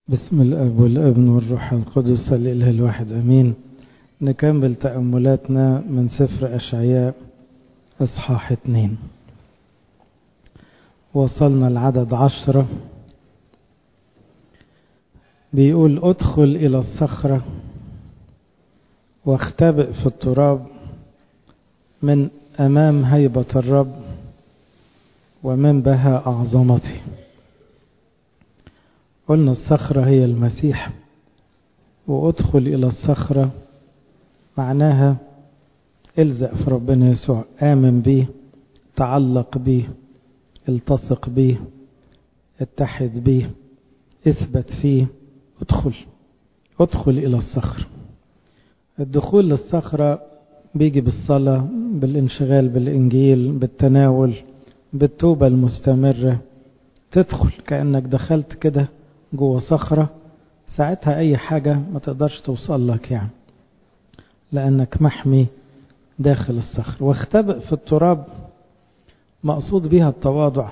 بسم الأب والابن والروح القدس الإله الواحد أمين نكمل تأملاتنا من سفر أشعياء إصحاح اتنين وصلنا العدد عشرة بيقول ادخل إلى الصخرة واختبئ في التراب من أمام هيبة الرب ومن بها أعظمته قلنا الصخرة هي المسيح وادخل إلى الصخرة معناها الزق في ربنا يسوع آمن بيه تعلق بيه التصق بيه اتحد بيه اثبت فيه ادخل ادخل إلى الصخرة الدخول للصخرة بيجي بالصلاة بالانشغال بالإنجيل بالتناول بالتوبة المستمرة تدخل كأنك دخلت كده جوه صخرة ساعتها أي حاجة ما تقدرش توصل لك يعني لأنك محمي داخل الصخر واختبئ في التراب مقصود بها التواضع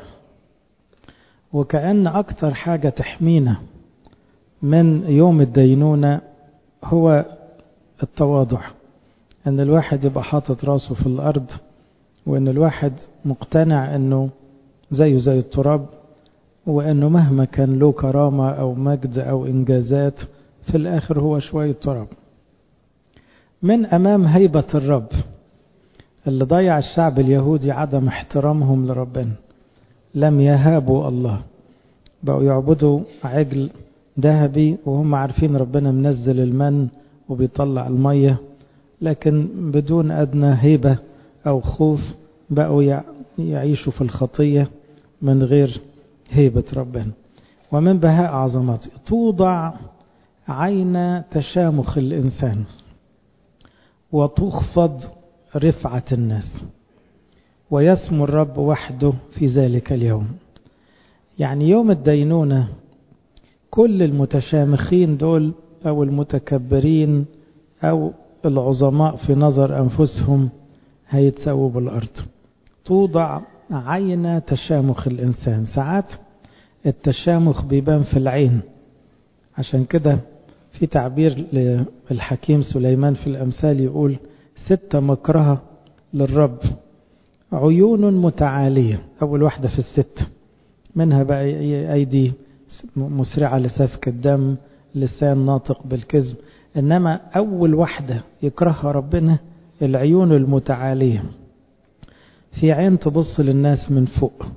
وكأن أكتر حاجة تحمينا من يوم الدينونة هو التواضع أن الواحد يبقى حاطط راسه في الأرض وأن الواحد مقتنع أنه زيه زي التراب وأنه مهما كان له كرامة أو مجد أو إنجازات في الآخر هو شوية تراب من أمام هيبة الرب اللي ضيع الشعب اليهودي عدم احترامهم لربنا لم يهابوا الله بقوا يعبدوا عجل ذهبي وهم عارفين ربنا منزل المن وبيطلع المية لكن بدون أدنى هيبة أو خوف بقوا يعيشوا في الخطية من غير هيبة ربنا ومن بهاء عظمته توضع عين تشامخ الإنسان وتخفض رفعة الناس ويسمو الرب وحده في ذلك اليوم يعني يوم الدينونة كل المتشامخين دول أو المتكبرين أو العظماء في نظر أنفسهم هيتساووا بالأرض توضع عين تشامخ الإنسان ساعات التشامخ بيبان في العين عشان كده في تعبير للحكيم سليمان في الأمثال يقول ستة مكرهة للرب عيون متعالية أول واحدة في الست منها بقى أيدي مسرعة لسفك الدم لسان ناطق بالكذب إنما أول واحدة يكرهها ربنا العيون المتعالية في عين تبص للناس من فوق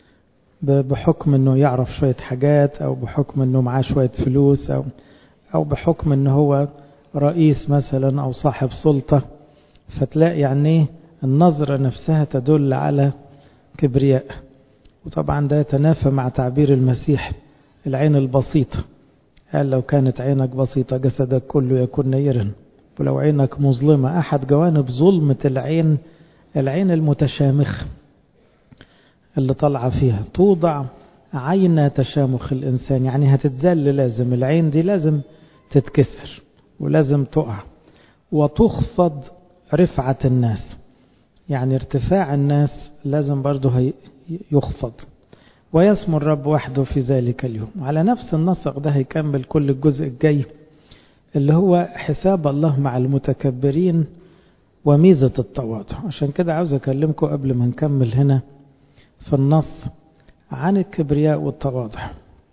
بحكم انه يعرف شوية حاجات او بحكم انه معاه شوية فلوس او او بحكم انه هو رئيس مثلا او صاحب سلطة فتلاقي يعني النظرة نفسها تدل على كبرياء وطبعا ده يتنافى مع تعبير المسيح العين البسيطة قال لو كانت عينك بسيطة جسدك كله يكون نيرا ولو عينك مظلمة أحد جوانب ظلمة العين العين المتشامخ اللي طالعة فيها توضع عين تشامخ الإنسان يعني هتتزل لازم العين دي لازم تتكسر ولازم تقع وتخفض رفعة الناس يعني ارتفاع الناس لازم برضه يخفض ويسمو الرب وحده في ذلك اليوم على نفس النسق ده هيكمل كل الجزء الجاي اللي هو حساب الله مع المتكبرين وميزة التواضع عشان كده عاوز أكلمكم قبل ما نكمل هنا في النص عن الكبرياء والتواضع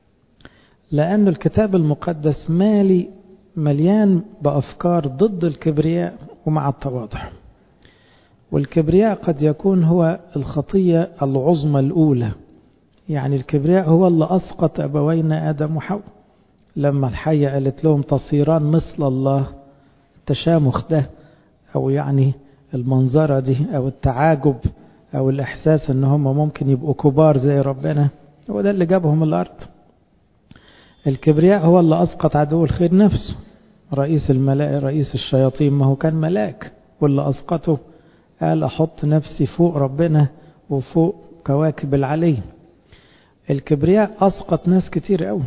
لأن الكتاب المقدس مالي مليان بأفكار ضد الكبرياء ومع التواضع والكبرياء قد يكون هو الخطية العظمى الأولى يعني الكبرياء هو اللي أسقط أبوينا آدم وحواء لما الحية قالت لهم تصيران مثل الله التشامخ ده أو يعني المنظرة دي أو التعاجب أو الإحساس إن هم ممكن يبقوا كبار زي ربنا هو ده اللي جابهم الأرض الكبرياء هو اللي أسقط عدو الخير نفسه رئيس الملائكة رئيس الشياطين ما هو كان ملاك واللي أسقطه قال أحط نفسي فوق ربنا وفوق كواكب العلي الكبرياء أسقط ناس كتير قوي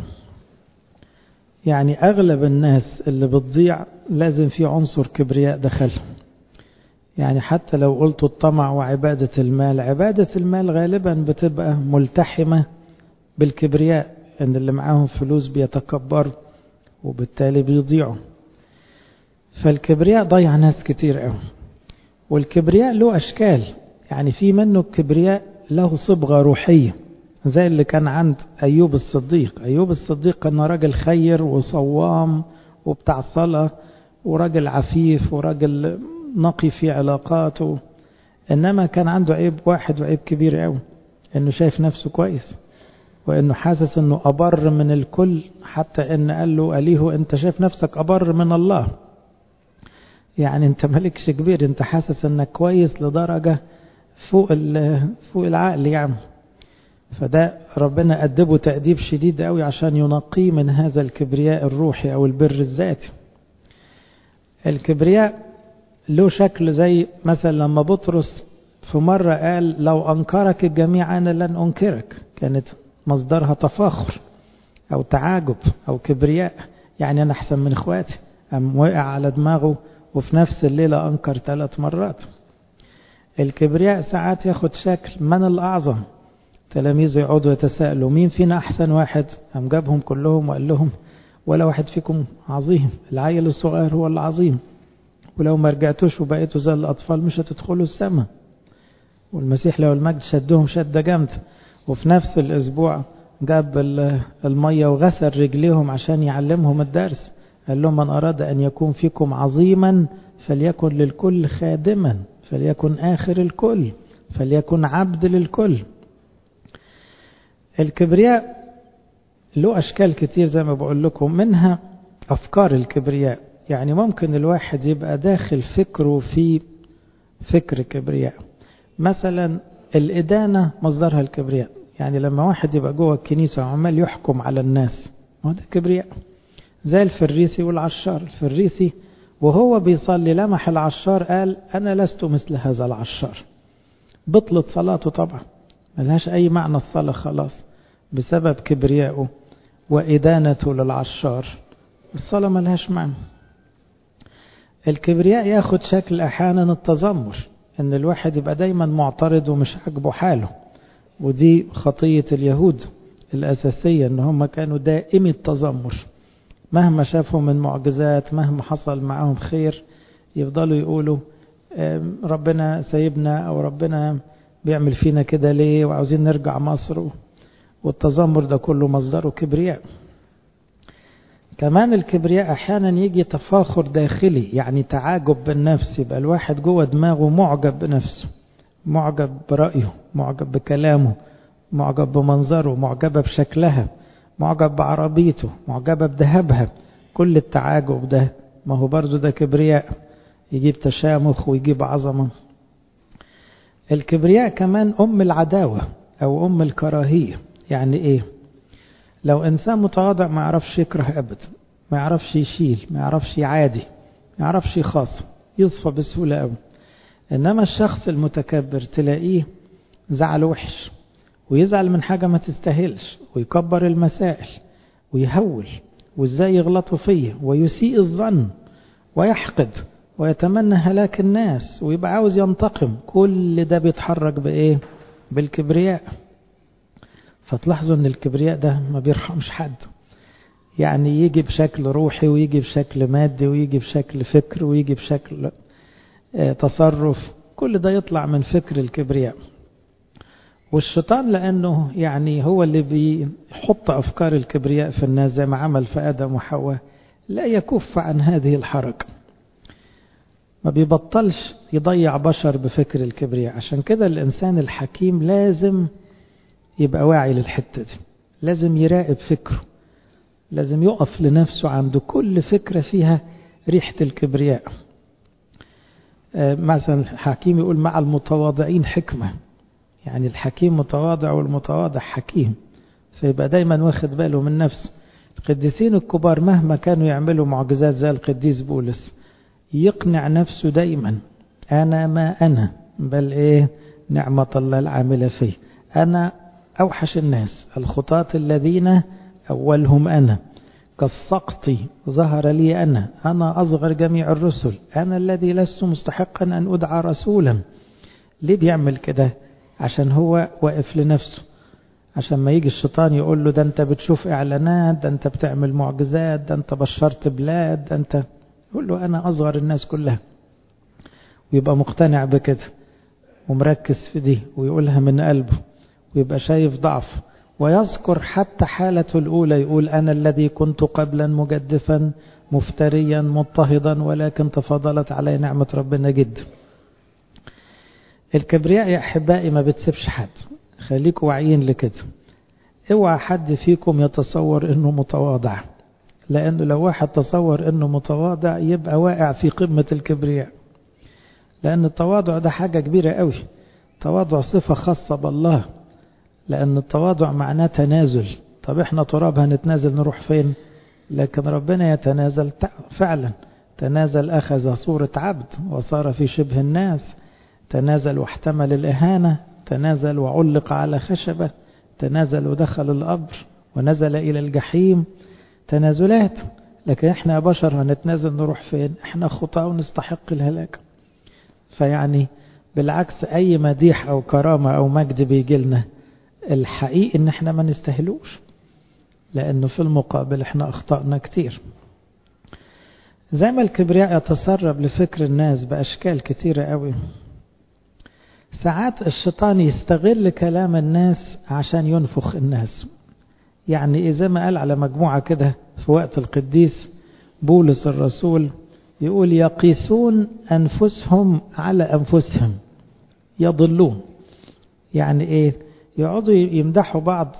يعني أغلب الناس اللي بتضيع لازم في عنصر كبرياء دخلهم يعني حتى لو قلت الطمع وعبادة المال عبادة المال غالبا بتبقى ملتحمة بالكبرياء ان اللي معاهم فلوس بيتكبروا وبالتالي بيضيعوا فالكبرياء ضيع ناس كتير قوي والكبرياء له اشكال يعني في منه الكبرياء له صبغة روحية زي اللي كان عند أيوب الصديق أيوب الصديق كان راجل خير وصوام وبتاع صلاة وراجل عفيف وراجل نقي في علاقاته إنما كان عنده عيب واحد وعيب كبير قوي إنه شايف نفسه كويس وإنه حاسس إنه أبر من الكل حتى إن قال له أليه أنت شايف نفسك أبر من الله يعني أنت مالكش كبير أنت حاسس إنك كويس لدرجة فوق فوق العقل يعني فده ربنا أدبه تأديب شديد قوي عشان ينقيه من هذا الكبرياء الروحي أو البر الذاتي الكبرياء له شكل زي مثلا لما بطرس في مرة قال لو أنكرك الجميع أنا لن أنكرك كانت مصدرها تفاخر أو تعاجب أو كبرياء يعني أنا أحسن من إخواتي أم وقع على دماغه وفي نفس الليلة أنكر ثلاث مرات الكبرياء ساعات ياخد شكل من الأعظم تلاميذه يقعدوا يتساءلوا مين فينا أحسن واحد أم جابهم كلهم وقال لهم ولا واحد فيكم عظيم العيل الصغير هو العظيم ولو ما رجعتوش وبقيتوا زي الأطفال مش هتدخلوا السماء والمسيح لو المجد شدهم شدة جامدة وفي نفس الأسبوع جاب المية وغسل رجليهم عشان يعلمهم الدرس قال لهم من أراد أن يكون فيكم عظيما فليكن للكل خادما فليكن آخر الكل فليكن عبد للكل الكبرياء له أشكال كتير زي ما بقول لكم منها أفكار الكبرياء يعني ممكن الواحد يبقى داخل فكره في فكر كبرياء مثلا الإدانة مصدرها الكبرياء يعني لما واحد يبقى جوه الكنيسة وعمال يحكم على الناس ما ده كبرياء زي الفريسي والعشار الفريسي وهو بيصلي لمح العشار قال أنا لست مثل هذا العشار بطلت صلاته طبعا ملهاش أي معنى الصلاة خلاص بسبب كبريائه وإدانته للعشار الصلاة ملهاش معنى الكبرياء ياخد شكل أحيانا التذمر ان الواحد يبقى دايما معترض ومش عاجبه حاله ودي خطية اليهود الأساسية ان هم كانوا دائمي التذمر مهما شافوا من معجزات مهما حصل معهم خير يفضلوا يقولوا ربنا سايبنا او ربنا بيعمل فينا كده ليه وعاوزين نرجع مصر والتذمر ده كله مصدره كبرياء كمان الكبرياء احيانا يجي تفاخر داخلي يعني تعاجب بالنفس يبقى الواحد جوه دماغه معجب بنفسه معجب برأيه معجب بكلامه معجب بمنظره معجبة بشكلها معجب بعربيته معجبة بذهبها كل التعاجب ده ما هو برضو ده كبرياء يجيب تشامخ ويجيب عظمة الكبرياء كمان أم العداوة أو أم الكراهية يعني إيه لو إنسان متواضع ما يعرفش يكره أبدا ما يعرفش يشيل ما يعرفش يعادي ما يعرفش يخاصم يصفى بسهولة أوي إنما الشخص المتكبر تلاقيه زعل وحش ويزعل من حاجة ما تستاهلش ويكبر المسائل ويهول وازاي يغلطوا فيه ويسيء الظن ويحقد ويتمنى هلاك الناس ويبقى عاوز ينتقم كل ده بيتحرك بإيه بالكبرياء فتلاحظوا ان الكبرياء ده ما بيرحمش حد يعني يجي بشكل روحي ويجي بشكل مادي ويجي بشكل فكر ويجي بشكل تصرف كل ده يطلع من فكر الكبرياء والشيطان لأنه يعني هو اللي بيحط أفكار الكبرياء في الناس زي ما عمل في آدم وحواء لا يكف عن هذه الحركة ما بيبطلش يضيع بشر بفكر الكبرياء عشان كده الإنسان الحكيم لازم يبقى واعي للحتة دي لازم يراقب فكره لازم يقف لنفسه عند كل فكرة فيها ريحة الكبرياء مثلا الحكيم يقول مع المتواضعين حكمة يعني الحكيم متواضع والمتواضع حكيم فيبقى دايما واخد باله من نفسه القديسين الكبار مهما كانوا يعملوا معجزات زي القديس بولس يقنع نفسه دايما أنا ما أنا بل إيه نعمة الله العاملة فيه أنا أوحش الناس الخطاة الذين أولهم أنا كالسقط ظهر لي أنا أنا أصغر جميع الرسل أنا الذي لست مستحقا أن أدعى رسولا ليه بيعمل كده عشان هو واقف لنفسه عشان ما يجي الشيطان يقول له ده انت بتشوف اعلانات ده انت بتعمل معجزات ده انت بشرت بلاد ده انت يقول له انا اصغر الناس كلها ويبقى مقتنع بكده ومركز في دي ويقولها من قلبه ويبقى شايف ضعف ويذكر حتى حالته الأولى يقول أنا الذي كنت قبلا مجدفا مفتريا مضطهدا ولكن تفضلت علي نعمة ربنا جدا الكبرياء يا أحبائي ما بتسيبش حد خليكوا واعيين لكده اوعى حد فيكم يتصور انه متواضع لانه لو واحد تصور انه متواضع يبقى واقع في قمة الكبرياء لان التواضع ده حاجة كبيرة قوي تواضع صفة خاصة بالله لان التواضع معناه تنازل طب احنا تراب هنتنازل نروح فين لكن ربنا يتنازل فعلا تنازل اخذ صورة عبد وصار في شبه الناس تنازل واحتمل الاهانة تنازل وعلق على خشبة تنازل ودخل القبر ونزل إلى الجحيم تنازلات لكن احنا يا بشر هنتنازل نروح فين احنا خطاة ونستحق الهلاك فيعني بالعكس أي مديح أو كرامة أو مجد بيجي لنا الحقيقي ان احنا ما نستهلوش لأنه في المقابل احنا أخطأنا كتير زي ما الكبرياء يتسرب لفكر الناس بأشكال كتيرة قوي ساعات الشيطان يستغل كلام الناس عشان ينفخ الناس يعني إذا ما قال على مجموعة كده في وقت القديس بولس الرسول يقول يقيسون أنفسهم على أنفسهم يضلون يعني إيه يقعدوا يمدحوا بعض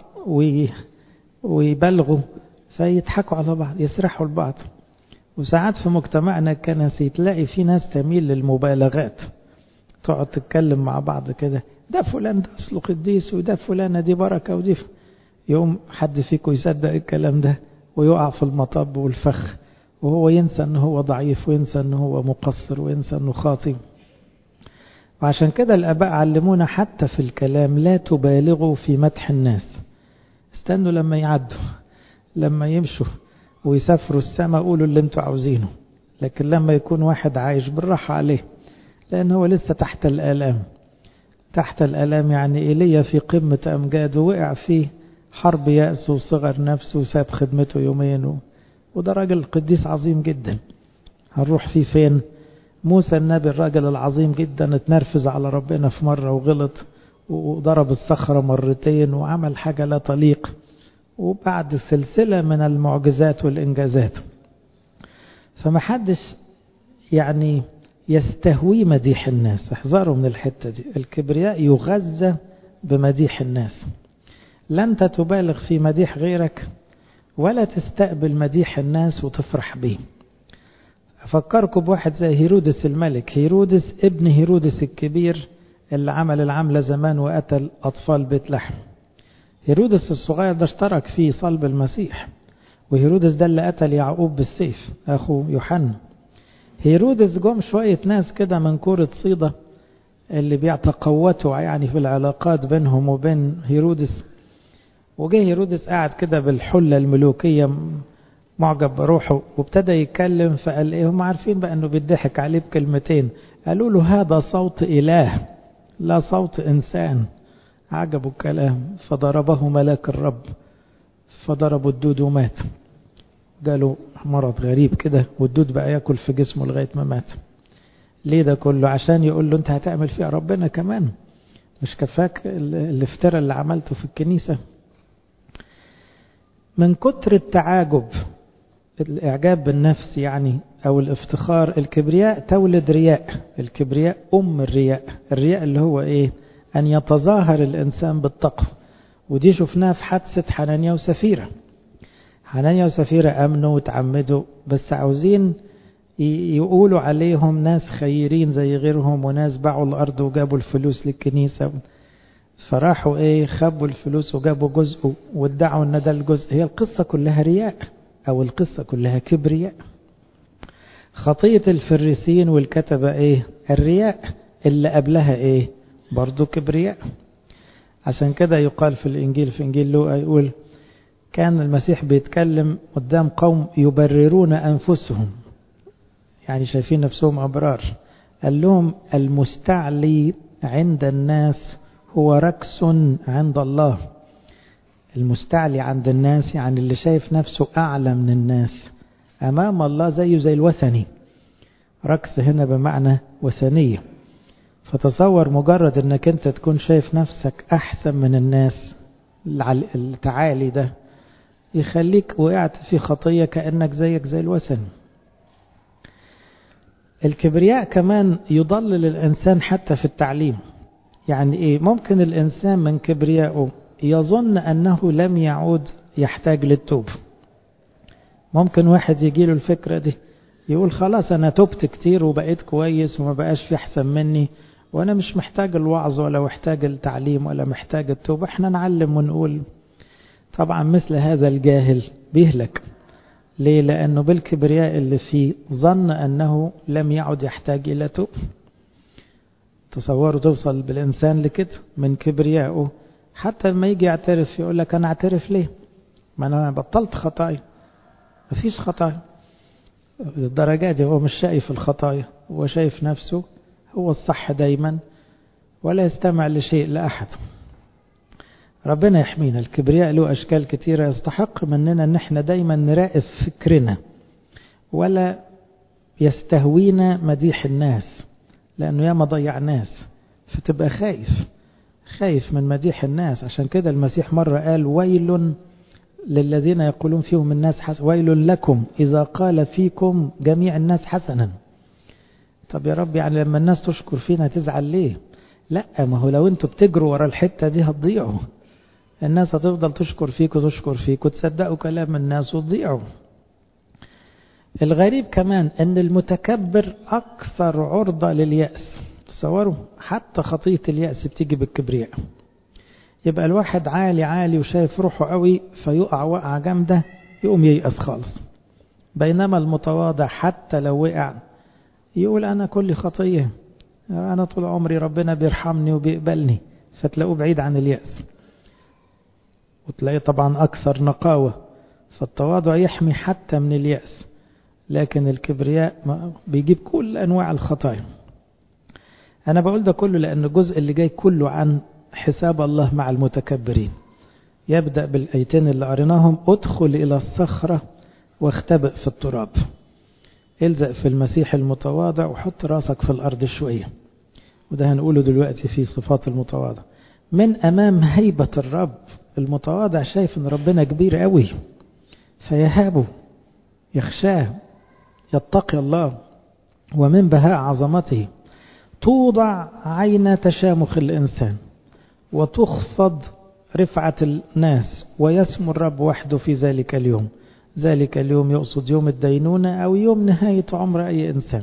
ويبلغوا فيضحكوا على بعض يسرحوا لبعض وساعات في مجتمعنا الكنسي تلاقي في ناس تميل للمبالغات تقعد تتكلم مع بعض كده ده فلان ده اصله قديس وده فلانه دي بركه ودي يوم حد فيكم يصدق الكلام ده ويقع في المطب والفخ وهو ينسى ان هو ضعيف وينسى ان هو مقصر وينسى انه خاطئ وعشان كده الاباء علمونا حتى في الكلام لا تبالغوا في مدح الناس استنوا لما يعدوا لما يمشوا ويسافروا السماء قولوا اللي انتوا عاوزينه لكن لما يكون واحد عايش بالراحة عليه لأن هو لسه تحت الآلام تحت الآلام يعني إيليا في قمة أمجاده وقع في حرب يأس وصغر نفسه وساب خدمته يومين وده راجل قديس عظيم جدا هنروح فيه فين موسى النبي الراجل العظيم جدا اتنرفز على ربنا في مرة وغلط وضرب الصخرة مرتين وعمل حاجة لا تليق وبعد سلسلة من المعجزات والإنجازات فمحدش يعني يستهوي مديح الناس احذروا من الحتة دي الكبرياء يغذى بمديح الناس لا انت تبالغ في مديح غيرك ولا تستقبل مديح الناس وتفرح به أفكركم بواحد زي هيرودس الملك هيرودس ابن هيرودس الكبير اللي عمل العملة زمان وقتل أطفال بيت لحم هيرودس الصغير ده اشترك في صلب المسيح وهيرودس ده اللي قتل يعقوب بالسيف أخو يوحنا هيرودس جم شوية ناس كده من كورة صيدة اللي بيتقوتوا يعني في العلاقات بينهم وبين هيرودس وجه هيرودس قاعد كده بالحلة الملوكية معجب بروحه وابتدى يتكلم فقال ايه هم عارفين بقى انه بيضحك عليه بكلمتين قالوا له هذا صوت اله لا صوت انسان عجبوا الكلام فضربه ملاك الرب فضربوا الدود ومات جاله مرض غريب كده والدود بقى ياكل في جسمه لغايه ما مات ليه ده كله عشان يقول له انت هتعمل فيها ربنا كمان مش كفاك الافتراء اللي عملته في الكنيسه من كتر التعاجب الإعجاب بالنفس يعني أو الافتخار الكبرياء تولد رياء الكبرياء أم الرياء الرياء اللي هو إيه أن يتظاهر الإنسان بالتقوى ودي شفناها في حادثة حنانيا وسفيرة حنانيا وسفيرة أمنوا وتعمدوا بس عاوزين يقولوا عليهم ناس خيرين زي غيرهم وناس باعوا الأرض وجابوا الفلوس للكنيسة فراحوا ايه خبوا الفلوس وجابوا جزء وادعوا ان ده الجزء هي القصة كلها رياء او القصة كلها كبرياء خطية الفريسين والكتبة ايه الرياء اللي قبلها ايه برضو كبرياء عشان كده يقال في الانجيل في انجيل لوقا يقول كان المسيح بيتكلم قدام قوم يبررون انفسهم يعني شايفين نفسهم ابرار قال لهم المستعلي عند الناس هو ركس عند الله المستعلي عند الناس يعني اللي شايف نفسه أعلى من الناس أمام الله زيه زي الوثني ركس هنا بمعنى وثنية فتصور مجرد انك انت تكون شايف نفسك احسن من الناس التعالي ده يخليك وقعت في خطية كأنك زيك زي الوثن الكبرياء كمان يضلل الإنسان حتى في التعليم يعني إيه ممكن الإنسان من كبريائه يظن أنه لم يعود يحتاج للتوب ممكن واحد يجيله الفكرة دي يقول خلاص أنا تبت كتير وبقيت كويس وما بقاش في أحسن مني وأنا مش محتاج الوعظ ولا محتاج التعليم ولا محتاج التوب احنا نعلم ونقول طبعا مثل هذا الجاهل بيهلك ليه لأنه بالكبرياء اللي فيه ظن أنه لم يعد يحتاج إلى توب تصوروا توصل بالإنسان لكده من كبريائه حتى لما يجي يعترف يقول لك أنا أعترف ليه ما أنا بطلت خطايا مفيش خطايا الدرجات دي هو مش شايف الخطايا هو شايف نفسه هو الصح دايما ولا يستمع لشيء لأحد ربنا يحمينا الكبرياء له أشكال كثيرة يستحق مننا أن احنا دايما نراقب فكرنا ولا يستهوينا مديح الناس لأنه ياما ضيع ناس فتبقى خايف خايف من مديح الناس عشان كده المسيح مرة قال ويل للذين يقولون فيهم الناس حسن ويل لكم إذا قال فيكم جميع الناس حسنا طب يا رب يعني لما الناس تشكر فينا تزعل ليه لا ما هو لو انتوا بتجروا ورا الحتة دي هتضيعوا الناس هتفضل تشكر فيك وتشكر فيك وتصدقوا كلام الناس وتضيعوا الغريب كمان ان المتكبر اكثر عرضة لليأس تصوروا حتى خطية اليأس بتيجي بالكبرياء يبقى الواحد عالي عالي وشايف روحه قوي فيقع وقعة جامدة يقوم ييأس خالص بينما المتواضع حتى لو وقع يقول أنا كل خطية أنا طول عمري ربنا بيرحمني وبيقبلني فتلاقوه بعيد عن اليأس وتلاقيه طبعا أكثر نقاوة فالتواضع يحمي حتى من اليأس لكن الكبرياء بيجيب كل أنواع الخطايا أنا بقول ده كله لأن الجزء اللي جاي كله عن حساب الله مع المتكبرين يبدأ بالأيتين اللي قريناهم ادخل إلى الصخرة واختبئ في التراب الزق في المسيح المتواضع وحط راسك في الأرض شوية وده هنقوله دلوقتي في صفات المتواضع من أمام هيبة الرب المتواضع شايف ان ربنا كبير قوي فيهابه يخشاه يتقي الله ومن بهاء عظمته توضع عين تشامخ الإنسان وتخفض رفعة الناس ويسمو الرب وحده في ذلك اليوم ذلك اليوم يقصد يوم الدينونة أو يوم نهاية عمر أي إنسان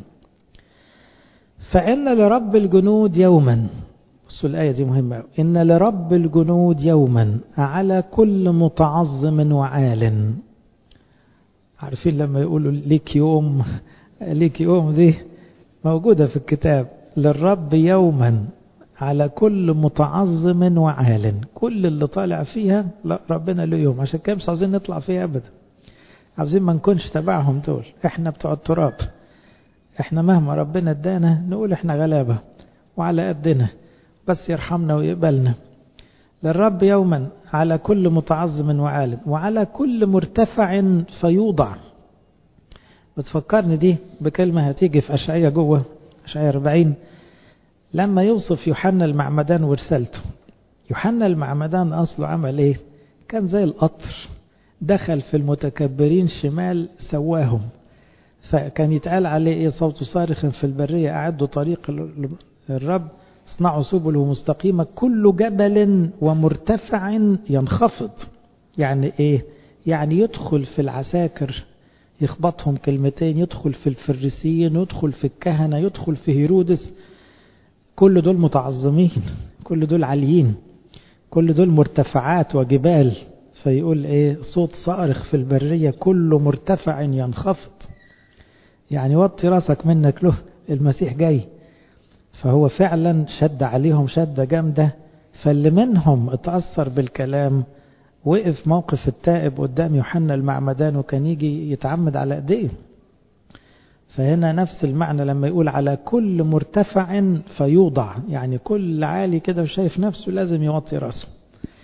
فإن لرب الجنود يوما بصوا الآية دي مهمة إن لرب الجنود يوما على كل متعظم وعال عارفين لما يقولوا ليك يوم ليك يوم دي موجودة في الكتاب للرب يوما على كل متعظم وعال كل اللي طالع فيها لا ربنا له يوم عشان كده مش عايزين نطلع فيها أبدا عاوزين ما نكونش تبعهم دول احنا بتوع التراب احنا مهما ربنا ادانا نقول احنا غلابة وعلى قدنا بس يرحمنا ويقبلنا للرب يوما على كل متعظم وعال وعلى كل مرتفع فيوضع بتفكرني دي بكلمة هتيجي في أشعية جوه أشعية 40 لما يوصف يوحنا المعمدان ورسالته يوحنا المعمدان أصله عمل إيه كان زي القطر دخل في المتكبرين شمال سواهم فكان يتقال عليه إيه صوت صارخ في البرية أعدوا طريق الرب اصنعوا سبله مستقيمة كل جبل ومرتفع ينخفض يعني ايه يعني يدخل في العساكر يخبطهم كلمتين يدخل في الفريسيين يدخل في الكهنة يدخل في هيرودس كل دول متعظمين كل دول عاليين كل دول مرتفعات وجبال فيقول ايه صوت صارخ في البرية كل مرتفع ينخفض يعني وطي راسك منك له المسيح جاي فهو فعلا شد عليهم شدة جامدة فاللي منهم اتأثر بالكلام وقف موقف التائب قدام يوحنا المعمدان وكان يجي يتعمد على ايديه فهنا نفس المعنى لما يقول على كل مرتفع فيوضع يعني كل عالي كده وشايف نفسه لازم يوطي راسه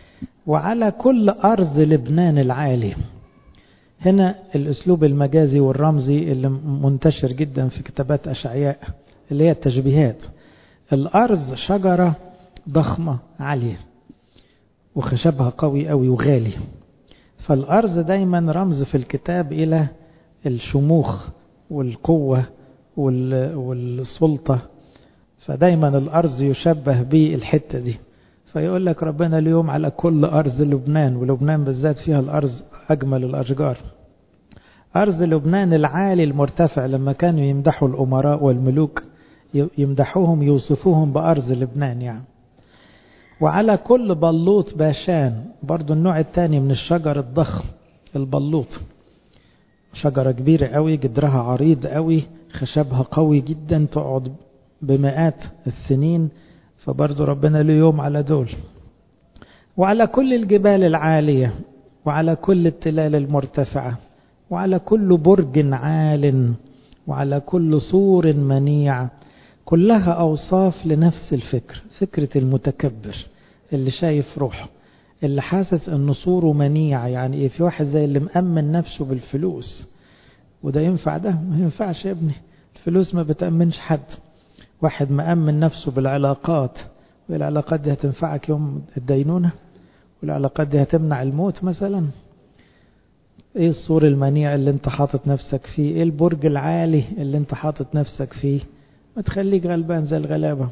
وعلى كل أرض لبنان العالي هنا الأسلوب المجازي والرمزي اللي منتشر جدا في كتابات أشعياء اللي هي التشبيهات الأرض شجرة ضخمة عالية وخشبها قوي قوي وغالي فالأرض دايما رمز في الكتاب إلى الشموخ والقوة والسلطة فدايما الأرض يشبه بالحتة دي فيقول لك ربنا اليوم على كل أرض لبنان ولبنان بالذات فيها الأرض أجمل الأشجار أرض لبنان العالي المرتفع لما كانوا يمدحوا الأمراء والملوك يمدحوهم يوصفوهم بأرض لبنان يعني وعلى كل بلوط باشان برضو النوع الثاني من الشجر الضخم البلوط شجرة كبيرة قوي جدرها عريض قوي خشبها قوي جدا تقعد بمئات السنين فبرضو ربنا له يوم على دول وعلى كل الجبال العالية وعلى كل التلال المرتفعة وعلى كل برج عال وعلى كل سور منيع كلها أوصاف لنفس الفكر فكرة المتكبر اللي شايف روحه اللي حاسس ان صوره منيع يعني ايه في واحد زي اللي مأمن نفسه بالفلوس وده ينفع ده ما ينفعش يا ابني الفلوس ما بتأمنش حد واحد مأمن نفسه بالعلاقات والعلاقات دي هتنفعك يوم الدينونة والعلاقات دي هتمنع الموت مثلا ايه الصور المنيع اللي انت حاطط نفسك فيه ايه البرج العالي اللي انت حاطط نفسك فيه ما تخليك غلبان زي الغلابة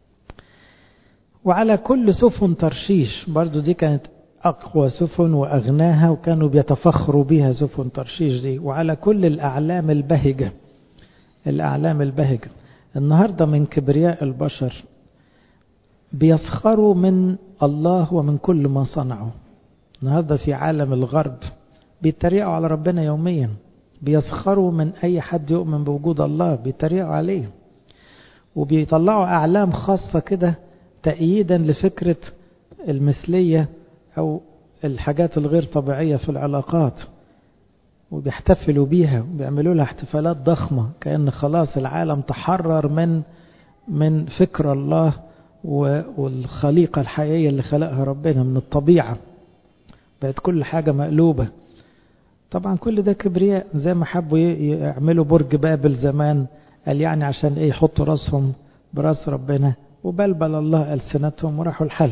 وعلى كل سفن ترشيش برضو دي كانت أقوى سفن وأغناها وكانوا بيتفخروا بها سفن ترشيش دي وعلى كل الأعلام البهجة الأعلام البهجة النهاردة من كبرياء البشر بيفخروا من الله ومن كل ما صنعوا النهاردة في عالم الغرب بيتريقوا على ربنا يوميا بيسخروا من أي حد يؤمن بوجود الله بيتريقوا عليه وبيطلعوا أعلام خاصة كده تأييدا لفكرة المثلية أو الحاجات الغير طبيعية في العلاقات وبيحتفلوا بيها وبيعملوا لها احتفالات ضخمة كأن خلاص العالم تحرر من من فكر الله والخليقة الحقيقية اللي خلقها ربنا من الطبيعة بقت كل حاجة مقلوبة طبعا كل ده كبرياء زي ما حبوا يعملوا برج بابل زمان قال يعني عشان ايه يحطوا راسهم براس ربنا وبلبل الله ألسنتهم وراحوا الحل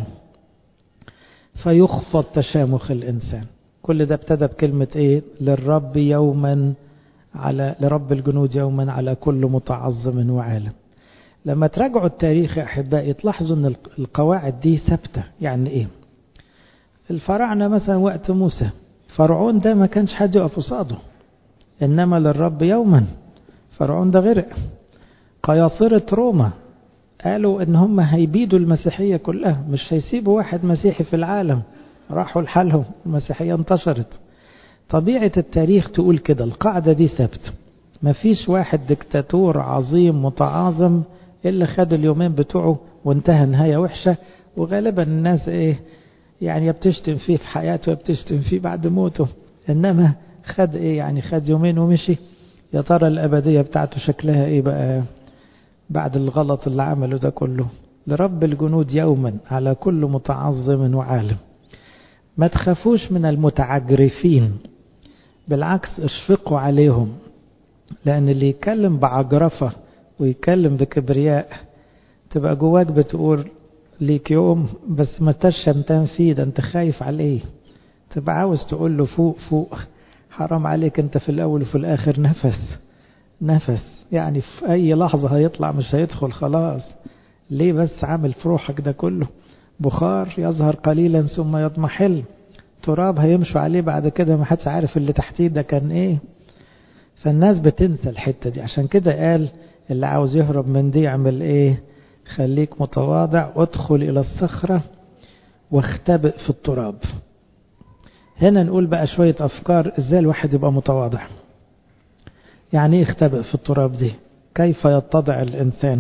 فيخفض تشامخ الإنسان كل ده ابتدى بكلمة ايه للرب يوما على لرب الجنود يوما على كل متعظم وعالم لما تراجعوا التاريخ يا أحبائي تلاحظوا أن القواعد دي ثابتة يعني إيه الفراعنة مثلا وقت موسى فرعون ده ما كانش حد يقف قصاده إنما للرب يوما فرعون ده غرق قياصرة روما قالوا إن هم هيبيدوا المسيحية كلها مش هيسيبوا واحد مسيحي في العالم راحوا لحالهم المسيحية انتشرت طبيعة التاريخ تقول كده القاعدة دي ثابتة مفيش واحد دكتاتور عظيم متعاظم إلا خد اليومين بتوعه وانتهى نهاية وحشة وغالبا الناس إيه يعني يا بتشتم فيه في حياته يا بتشتم فيه بعد موته إنما خد إيه يعني خد يومين ومشي يا ترى الأبدية بتاعته شكلها إيه بقى بعد الغلط اللي عمله ده كله لرب الجنود يوما على كل متعظم وعالم ما تخافوش من المتعجرفين بالعكس اشفقوا عليهم لأن اللي يتكلم بعجرفة ويتكلم بكبرياء تبقى جواك بتقول ليك يوم بس ما تشمتان فيه ده انت خايف عليه تبقى عاوز تقول له فوق فوق حرام عليك انت في الأول وفي الآخر نفس نفس يعني في أي لحظة هيطلع مش هيدخل خلاص ليه بس عامل في روحك ده كله بخار يظهر قليلا ثم يضمحل تراب هيمشوا عليه بعد كده ما حدش عارف اللي تحتيه ده كان ايه فالناس بتنسى الحتة دي عشان كده قال اللي عاوز يهرب من دي يعمل ايه خليك متواضع ادخل الى الصخرة واختبئ في التراب هنا نقول بقى شوية افكار ازاي الواحد يبقى متواضع يعني ايه اختبئ في التراب دي كيف يتضع الانسان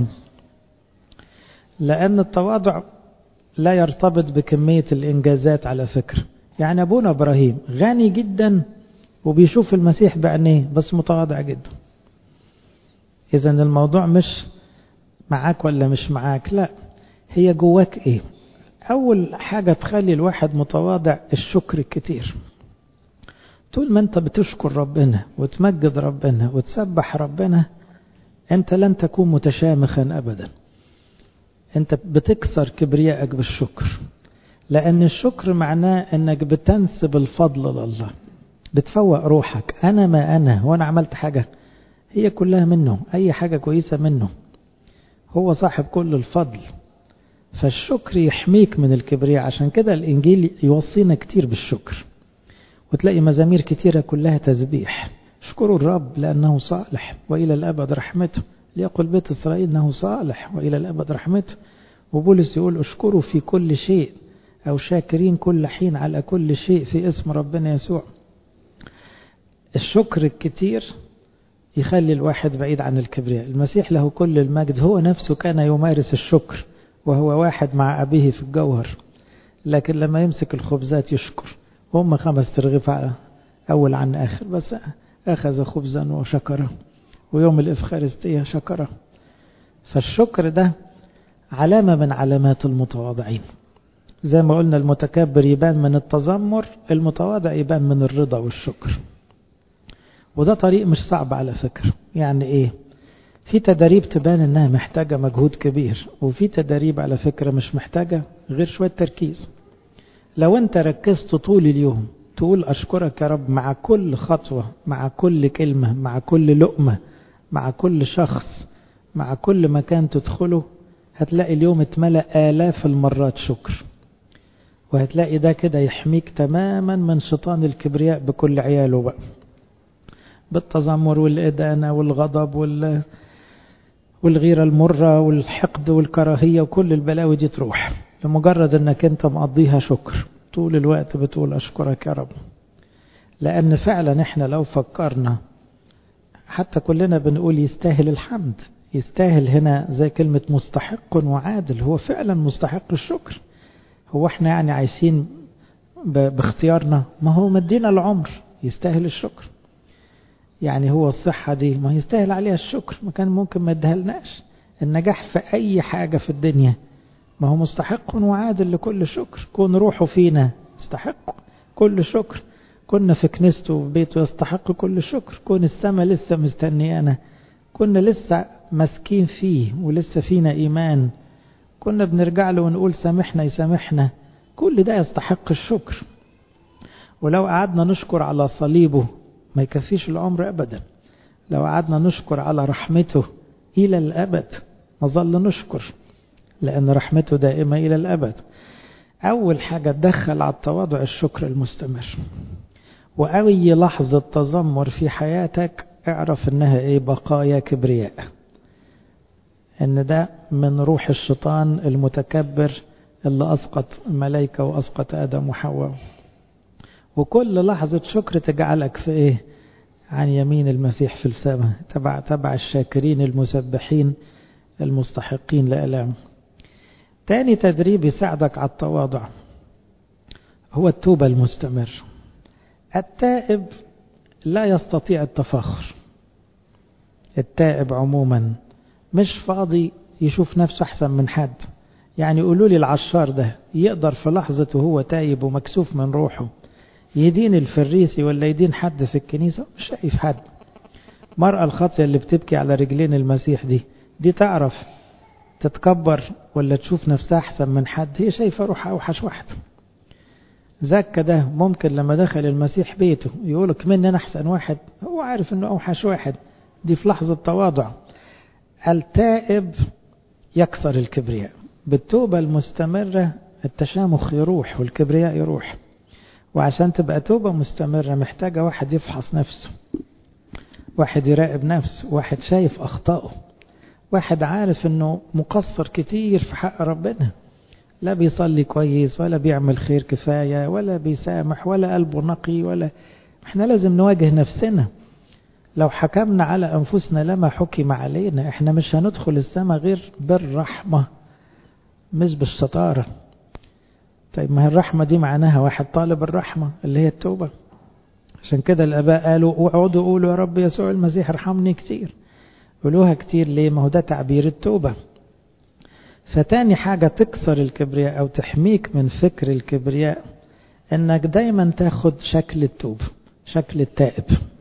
لان التواضع لا يرتبط بكمية الانجازات على فكرة يعني ابونا ابراهيم غني جدا وبيشوف المسيح بعينيه بس متواضع جدا اذا الموضوع مش معاك ولا مش معاك لا هي جواك ايه أول حاجة تخلي الواحد متواضع الشكر الكتير طول ما أنت بتشكر ربنا وتمجد ربنا وتسبح ربنا أنت لن تكون متشامخا أبدا أنت بتكسر كبريائك بالشكر لأن الشكر معناه أنك بتنسب الفضل لله بتفوق روحك أنا ما أنا وأنا عملت حاجة هي كلها منه أي حاجة كويسة منه هو صاحب كل الفضل فالشكر يحميك من الكبرياء عشان كده الإنجيل يوصينا كتير بالشكر وتلاقي مزامير كتيرة كلها تسبيح اشكروا الرب لأنه صالح وإلى الأبد رحمته ليقل بيت إسرائيل أنه صالح وإلى الأبد رحمته وبولس يقول اشكروا في كل شيء أو شاكرين كل حين على كل شيء في اسم ربنا يسوع الشكر الكتير يخلي الواحد بعيد عن الكبرياء المسيح له كل المجد هو نفسه كان يمارس الشكر وهو واحد مع أبيه في الجوهر لكن لما يمسك الخبزات يشكر هم خمس ترغيف أول عن آخر بس أخذ خبزا وشكره ويوم الإفخارستية شكره فالشكر ده علامة من علامات المتواضعين زي ما قلنا المتكبر يبان من التذمر المتواضع يبان من الرضا والشكر وده طريق مش صعب على فكرة يعني ايه في تدريب تبان انها محتاجة مجهود كبير وفي تدريب على فكرة مش محتاجة غير شوية تركيز لو انت ركزت طول اليوم تقول اشكرك يا رب مع كل خطوة مع كل كلمة مع كل لقمة مع كل شخص مع كل مكان تدخله هتلاقي اليوم اتملأ آلاف المرات شكر وهتلاقي ده كده يحميك تماما من شيطان الكبرياء بكل عياله بقى بالتذمر والإدانة والغضب وال والغيرة المرة والحقد والكراهية وكل البلاوي دي تروح لمجرد انك انت مقضيها شكر طول الوقت بتقول اشكرك يا رب لان فعلا احنا لو فكرنا حتى كلنا بنقول يستاهل الحمد يستاهل هنا زي كلمة مستحق وعادل هو فعلا مستحق الشكر هو احنا يعني عايشين باختيارنا ما هو مدينا العمر يستاهل الشكر يعني هو الصحة دي ما يستاهل عليها الشكر ما كان ممكن ما يديهالناش النجاح في أي حاجة في الدنيا ما هو مستحق وعادل لكل شكر كون روحه فينا يستحق كل شكر كنا في كنيسته وفي بيته يستحق كل شكر كون السماء لسه مستنيانا كنا لسه ماسكين فيه ولسه فينا إيمان كنا بنرجع له ونقول سامحنا يسامحنا كل ده يستحق الشكر ولو قعدنا نشكر على صليبه ما يكفيش العمر أبدا لو قعدنا نشكر على رحمته إلى الأبد نظل نشكر لأن رحمته دائمة إلى الأبد أول حاجة تدخل على التواضع الشكر المستمر وأي لحظة تذمر في حياتك اعرف انها ايه بقايا كبرياء ان ده من روح الشيطان المتكبر اللي اسقط الملائكة واسقط ادم وحواء وكل لحظة شكر تجعلك في ايه عن يمين المسيح في السماء تبع تبع الشاكرين المسبحين المستحقين لألام تاني تدريب يساعدك على التواضع هو التوبة المستمر التائب لا يستطيع التفاخر التائب عموما مش فاضي يشوف نفسه أحسن من حد يعني يقولوا لي العشار ده يقدر في لحظة وهو تايب ومكسوف من روحه يدين الفريسي ولا يدين حد في الكنيسة مش شايف حد مرأة الخاطية اللي بتبكي على رجلين المسيح دي دي تعرف تتكبر ولا تشوف نفسها أحسن من حد هي شايفة روحها أوحش واحد زكا ده ممكن لما دخل المسيح بيته يقولك من أنا أحسن واحد هو عارف أنه أوحش واحد دي في لحظة تواضع التائب يكسر الكبرياء بالتوبة المستمرة التشامخ يروح والكبرياء يروح وعشان تبقى توبة مستمرة محتاجة واحد يفحص نفسه واحد يراقب نفسه واحد شايف أخطائه واحد عارف أنه مقصر كتير في حق ربنا لا بيصلي كويس ولا بيعمل خير كفاية ولا بيسامح ولا قلبه نقي ولا احنا لازم نواجه نفسنا لو حكمنا على أنفسنا لما حكم علينا احنا مش هندخل السماء غير بالرحمة مش بالشطارة طيب ما هي الرحمة دي معناها واحد طالب الرحمة اللي هي التوبة عشان كده الآباء قالوا اقعدوا قولوا يا رب يسوع المسيح ارحمني كتير قولوها كتير ليه ما هو ده تعبير التوبة فتاني حاجة تكسر الكبرياء أو تحميك من فكر الكبرياء إنك دايما تاخد شكل التوب شكل التائب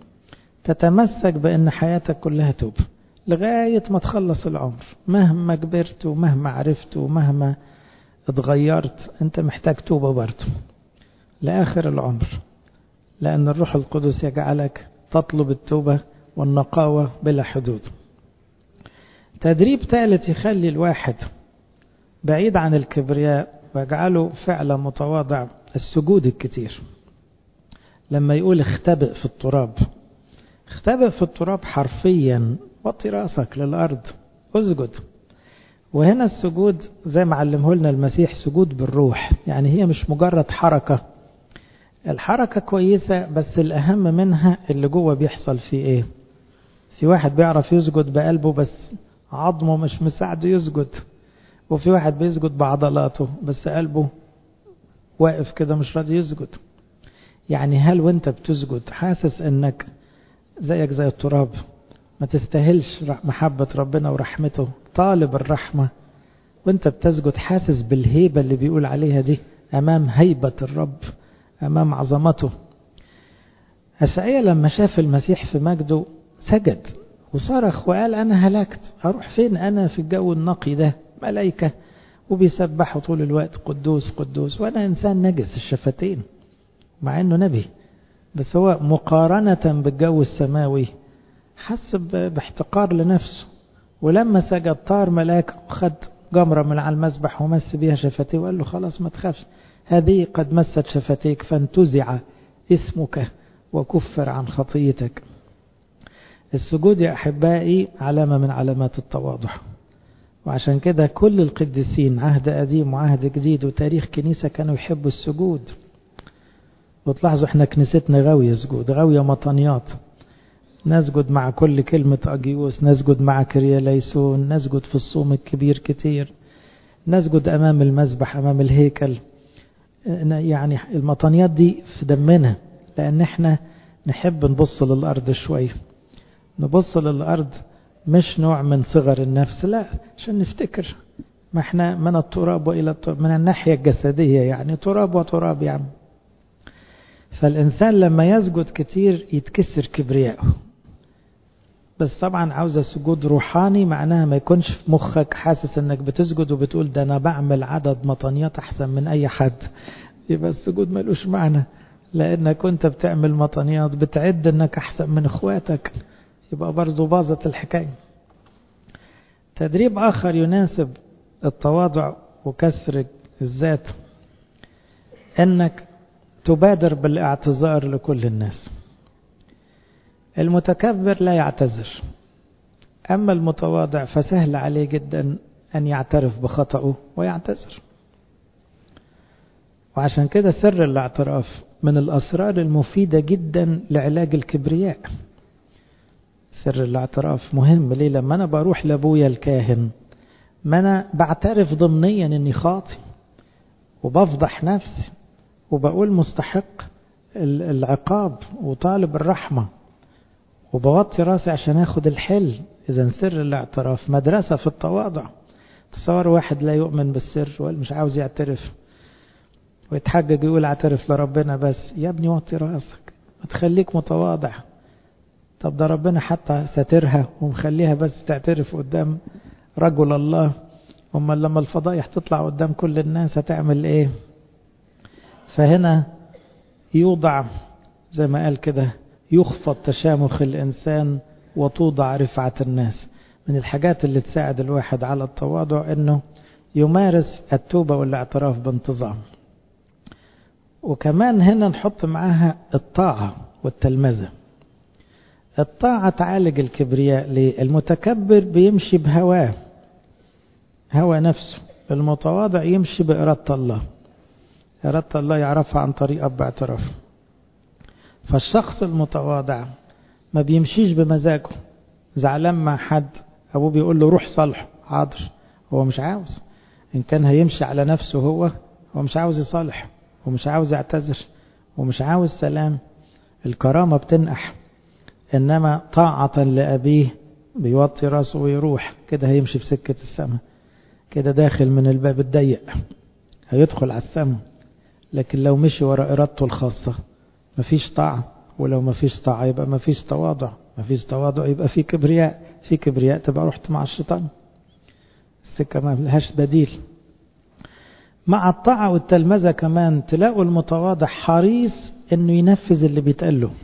تتمسك بأن حياتك كلها توب لغاية ما تخلص العمر مهما كبرت ومهما عرفت ومهما اتغيرت انت محتاج توبة برضه لآخر العمر لأن الروح القدس يجعلك تطلب التوبة والنقاوة بلا حدود تدريب ثالث يخلي الواحد بعيد عن الكبرياء ويجعله فعلا متواضع السجود الكتير لما يقول اختبئ في التراب اختبئ في التراب حرفيا وطي راسك للأرض اسجد وهنا السجود زي ما علمه لنا المسيح سجود بالروح يعني هي مش مجرد حركة الحركة كويسة بس الأهم منها اللي جوه بيحصل فيه ايه في واحد بيعرف يسجد بقلبه بس عظمه مش مساعده يسجد وفي واحد بيسجد بعضلاته بس قلبه واقف كده مش راضي يسجد يعني هل وانت بتسجد حاسس انك زيك زي التراب ما تستاهلش محبة ربنا ورحمته طالب الرحمة وانت بتسجد حاسس بالهيبة اللي بيقول عليها دي امام هيبة الرب امام عظمته أشعية لما شاف المسيح في مجده سجد وصرخ وقال أنا هلكت أروح فين أنا في الجو النقي ده ملائكة وبيسبحوا طول الوقت قدوس قدوس وأنا إنسان نجس الشفتين مع أنه نبي بس هو مقارنة بالجو السماوي حس باحتقار لنفسه ولما سجد طار ملاك وخد جمرة من على المسبح ومس بيها شفتيه وقال له خلاص ما تخافش هذه قد مست شفتيك فانتزع اسمك وكفر عن خطيتك السجود يا أحبائي علامة من علامات التواضع وعشان كده كل القديسين عهد قديم وعهد جديد وتاريخ كنيسة كانوا يحبوا السجود وتلاحظوا احنا كنيستنا غاوية سجود غاوية مطنيات نسجد مع كل كلمة أجيوس نسجد مع كرياليسون نسجد في الصوم الكبير كتير نسجد أمام المذبح أمام الهيكل يعني المطنيات دي في دمنا لأن احنا نحب نبص للأرض شوية نبص للأرض مش نوع من صغر النفس لا عشان نفتكر ما احنا من التراب وإلى التراب من الناحية الجسدية يعني تراب وتراب يعني فالإنسان لما يسجد كتير يتكسر كبرياءه بس طبعا عاوزة سجود روحاني معناها ما يكونش في مخك حاسس انك بتسجد وبتقول ده انا بعمل عدد مطنيات احسن من اي حد يبقى السجود ملوش معنى لانك كنت بتعمل مطنيات بتعد انك احسن من اخواتك يبقى برضو باظت الحكاية تدريب اخر يناسب التواضع وكسر الذات انك تبادر بالاعتذار لكل الناس المتكبر لا يعتذر أما المتواضع فسهل عليه جدا أن يعترف بخطأه ويعتذر وعشان كده سر الاعتراف من الأسرار المفيدة جدا لعلاج الكبرياء سر الاعتراف مهم ليه لما أنا بروح لأبويا الكاهن ما أنا بعترف ضمنيا أني خاطي وبفضح نفسي وبقول مستحق العقاب وطالب الرحمة وبوطي راسي عشان اخد الحل اذا سر الاعتراف مدرسة في التواضع تصور واحد لا يؤمن بالسر ولا مش عاوز يعترف ويتحجج يقول اعترف لربنا بس يا ابني وطي راسك ما تخليك متواضع طب ده ربنا حتى ساترها ومخليها بس تعترف قدام رجل الله أما لما الفضايح تطلع قدام كل الناس هتعمل ايه فهنا يوضع زي ما قال كده يخفض تشامخ الإنسان وتوضع رفعة الناس من الحاجات اللي تساعد الواحد على التواضع أنه يمارس التوبة والاعتراف بانتظام وكمان هنا نحط معاها الطاعة والتلمذة الطاعة تعالج الكبرياء ليه المتكبر بيمشي بهواه هوى نفسه المتواضع يمشي بإرادة الله إرادة الله يعرفها عن طريق أب اعترافه فالشخص المتواضع ما بيمشيش بمزاجه زعلان مع حد أبوه بيقول له روح صالحه حاضر هو مش عاوز إن كان هيمشي على نفسه هو هو مش عاوز يصالح ومش عاوز يعتذر ومش عاوز سلام الكرامة بتنقح إنما طاعة لأبيه بيوطي راسه ويروح كده هيمشي في سكة السماء كده داخل من الباب الضيق هيدخل على السماء لكن لو مشي ورا إرادته الخاصة مفيش طاعة ولو مفيش طاعة يبقى مفيش تواضع مفيش تواضع يبقى في كبرياء في كبرياء تبقى رحت مع الشيطان السكة ما لهاش بديل مع الطاعة والتلمذة كمان تلاقوا المتواضع حريص انه ينفذ اللي بيتقال له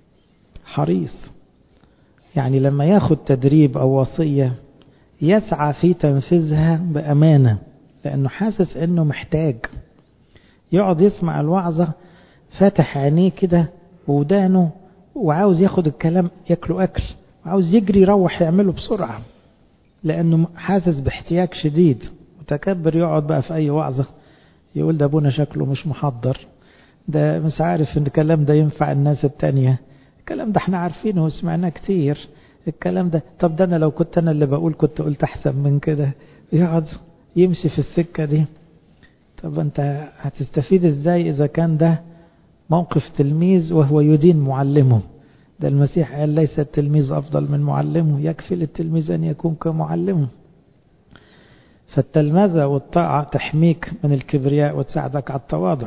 حريص يعني لما ياخد تدريب او وصية يسعى في تنفيذها بأمانة لأنه حاسس أنه محتاج يقعد يسمع الوعظة فاتح عينيه كده وودانه وعاوز ياخد الكلام ياكله أكل وعاوز يجري يروح يعمله بسرعة لأنه حاسس باحتياج شديد متكبر يقعد بقى في أي وعظة يقول ده أبونا شكله مش محضر ده مش عارف ان الكلام ده ينفع الناس التانية الكلام ده احنا عارفينه وسمعناه كتير الكلام ده طب ده انا لو كنت انا اللي بقول كنت قلت احسن من كده يقعد يمشي في السكة دي طب انت هتستفيد ازاي اذا كان ده موقف تلميذ وهو يدين معلمه ده المسيح قال ليس التلميذ افضل من معلمه يكفي للتلميذ ان يكون كمعلمه فالتلمذة والطاعة تحميك من الكبرياء وتساعدك على التواضع